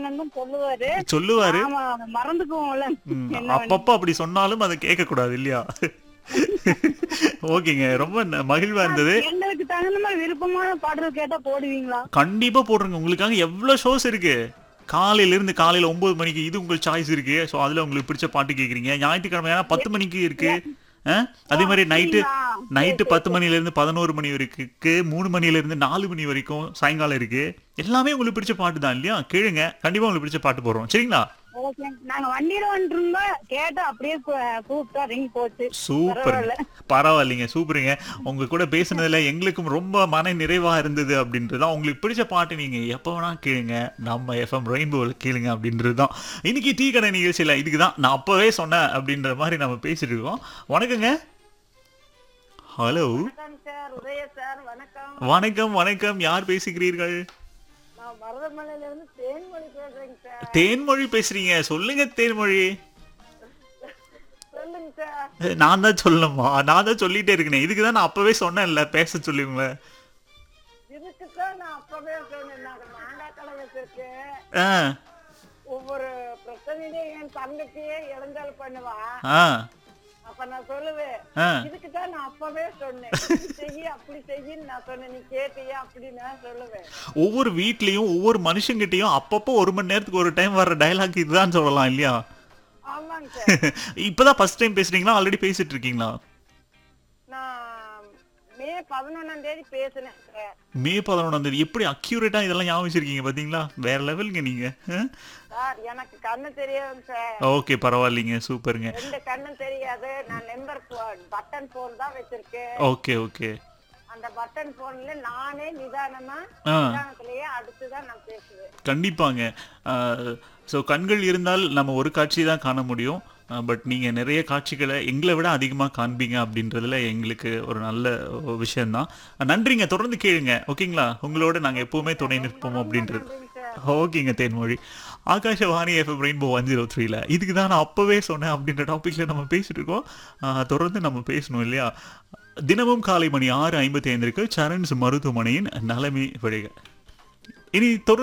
ஆனந்தம் சொல்லுவாரு சொல்லுவாரு ஆமா மறந்துக்குவோம்ல ம், என்ன அப்பப்போ அப்படி சொன்னாலும் அதை கேட்க கூடாது இல்லையா ஓகேங்க ரொம்ப ந- மகிழ்வா இருந்தது எங்களுக்கு தகுந்த மாதிரி விருப்பமான பாடல் கேட்டா போடுவீங்களா கண்டிப்பா போடுறேங்க உங்களுக்காக எவ்வளவு ஷோஸ் இருக்கு காலையில இருந்து காலையில ஒன்பது மணிக்கு இது உங்களுக்கு சாய்ஸ் இருக்கு ஸோ அதுல உங்களுக்கு பிடிச்ச பாட்டு கேக்குறீங்க ஞாயிற்றுக்கிழமை ஏன்னா பத்து மணிக்கு இருக்கு ஆ? அதே மாதிரி நைட்டு அப்படிங்களா? நைட்டு பத்து மணில இருந்து பதினோரு மணி வரைக்கும் இருக்கு மூணு மணில இருந்து நாலு மணி வரைக்கும் சாயங்காலம் இருக்கு எல்லாமே உங்களுக்கு பிடிச்ச பாட்டு தான் இல்லையா கேளுங்க கண்டிப்பா உங்களுக்கு பிடிச்ச பாட்டு போடுறோம் சரிங்களா ஓகே நாங்க வண்டியில வந்துட்டு இருந்தோம் கேட்டா அப்படியே கூ- கூப்பிட்டா ரிங் போச்சு சூப்பர் பரவாயில்ல. பரவாயில்லைங்க சூப்பருங்க உங்க கூட பேசுனதுல எங்களுக்கும் ரொம்ப மன நிறைவா இருந்தது அப்படின்றதுதான் உங்களுக்கு பிடிச்ச பாட்டு நீங்க எப்போ வேணா கேளுங்க நம்ம எஃப்எம் ரெயின்போவில் கேளுங்க அப்படின்றதுதான் இன்னைக்கு டீ கடை நிகழ்ச்சியில இதுக்கு தான் நான் அப்பவே சொன்னேன் அப்படின்ற மாதிரி நம்ம பேசிட்டு இருக்கோம் வணக்கங்க ஹலோ வணக்கம் சார் உதய சார் வணக்கம் வணக்கம் வணக்கம் யார் பேசுகிறீர்கள் நான் மருதமலையில இருந்து தேன்மொழி பேசுறேங்க சார் தேன்மொழி பேசுறீங்க சொல்லுங்க தேன்மொழி சொல்லுங்க சார் நான் தான் சொல்லணுமா நான் தான் சொல்லிட்டே இருக்கேன் இதுக்கு தான் நான் அப்பவே சொன்னேன்ல பேச சொல்லுவீங்களே இதுக்கு தான் நான் அப்பவே சொன்னேன் நாங்க மாண்டா கலவத்திற்கு ஆ ஒவ்வொரு பிரச்சனையிலையும் என் தங்கச்சியே இளஞ்சல் பண்ணுவா ஆ அப்ப நான் சொல்லுவேன் ஆ இதுக்கு தான் நான் அப்பவே சொன்னேன் இப்படி செய்யி அப்படி செய்யின்னு நான் சொன்னேன் நீ கேட்டியா அப்படி நான் சொல்லுவேன் ஒவ்வொரு வீட்லயும் ஒவ்வொரு மனுஷங்கிட்டயும் அப்பப்போ ஒரு மணி நேரத்துக்கு ஒரு டைம் வர்ற டயலாக் இதுதான் சொல்லலாம் இல்லையா ஆமாங்க சார் இப்பதான் ஃபர்ஸ்ட் டைம் பேசுறீங்களா ஆல்ரெடி பேசிட்டு இருக்கீங்களா நான் மே பதினொன்னாம் தேதி பேசினேன் சார் மே பதினொன்றாம் தேதி எப்படி அக்யூரேட்டா இதெல்லாம் ஞாபகம் வச்சிருக்கீங்க பாத்தீங்களா வேற லெவலுங்க நீங்க சார் எனக்கு கண்ணு தெரியாது சார் ஓகே பரவாயில்லைங்க சூப்பருங்க ரெண்டு கண்ணும் தெரியாது நான் நம்பர் பட்டன் போன் தான் வச்சிருக்கேன் ஓகே ஓகே அந்த பட்டன் போன்ல நானே நிதானமா ஆ. நிதானத்திலேயே அடுத்துதான் நான் பேசுவேன் கண்டிப்பாங்க ஸோ கண்கள் இருந்தால் நம்ம ஒரு காட்சி தான் காண முடியும் பட் நீங்கள் நிறைய காட்சிகளை எங்களை விட அதிகமாக காண்பீங்க அப்படின்றதுல எங்களுக்கு ஒரு நல்ல விஷயம்தான் நன்றிங்க தொடர்ந்து கேளுங்க ஓகேங்களா உங்களோட நாங்கள் எப்பவுமே துணை நிற்போம் அப்படின்றது நன்றிங்க சார் ஓகேங்க Thenmozhi Akashvani FM rainbow one zero த்ரீல இதுக்கு தான் நான் அப்போவே சொன்னேன் அப்படின்ற டாப்பிக்கில் நம்ம பேசிட்டு இருக்கோம் ஆஹ் தொடர்ந்து நம்ம பேசணும் இல்லையா தினமும் காலை மணி ஆறு ஐம்பத்தி ஐந்திற்கு சரண்ஸ் மருத்துவமனையின் நலமே வழிக இனி தொடர்ந்து